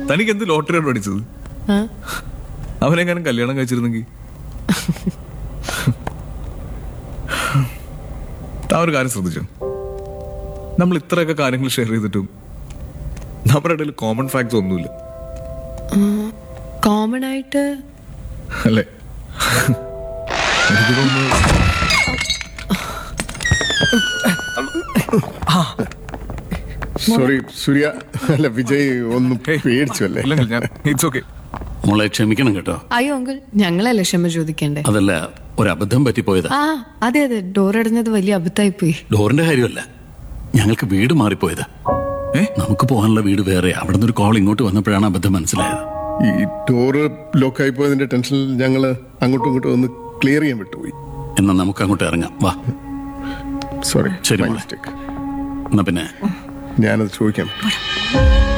തനിക്ക് എന്ത് ലോട്ടറിയാണ് പഠിച്ചത് ആ? അവനെങ്ങാനും കല്യാണം കഴിച്ചിരുന്നെങ്കിൽ താ ഒരു കാര്യം ശ്രദ്ധിച്ചോ നമ്മൾ ഇത്രയൊക്കെ കാര്യങ്ങൾ ഷെയർ ചെയ്തിട്ടും നമ്മുടെ ഇടയിൽ കോമൺ ഫാക്ട്സ് ഒന്നുമില്ല കോമൺ ആയിട്ട് അല്ലേ എനിക്ക് തോന്നുന്നു സോറി സൂര്യ അല്ല വിജയ് ഒന്ന് ഹേയ്, പേടിച്ചു അല്ലേ ഇല്ലെങ്കിൽ ഞാൻ ഇറ്റ്സ് ഓക്കെ മോളെ ക്ഷമിക്കണം കേട്ടോ അയ്യോ അങ്കിൾ ഞങ്ങളല്ലേ ക്ഷമ ചോദിക്കണ്ടേ അതല്ല ഒരു അബദ്ധം പറ്റിപ്പോയതാ ആ അതെ അതെ ഡോർ അടഞ്ഞത് വലിയ അബദ്ധമായി പോയി ഡോറിന്റെ കാര്യമല്ല ഞങ്ങൾക്ക് വീട് മാറിപ്പോയത് ഏ? നമുക്ക് പോകാനുള്ള വീട് വേറെ അവിടെ നിന്ന് ഒരു കോൾ ഇങ്ങോട്ട് വന്നപ്പോഴാണ് അബദ്ധം മനസ്സിലായത് ഈ ഡോറ് ലോക്കായി പോയതിന്റെ ടെൻഷനിൽ ഞങ്ങള് അങ്ങോട്ടും ഇങ്ങോട്ടും ഒന്ന് ക്ലിയർ ചെയ്യാൻ വിട്ടുപോയി എന്നാ നമുക്ക് അങ്ങോട്ട് ഇറങ്ങാം വാ സോറി ശരി, മൈ മോളെ. മിസ്റ്റേക്ക് എന്നാ പിന്നെ ഞാനത് ചോദിക്കാം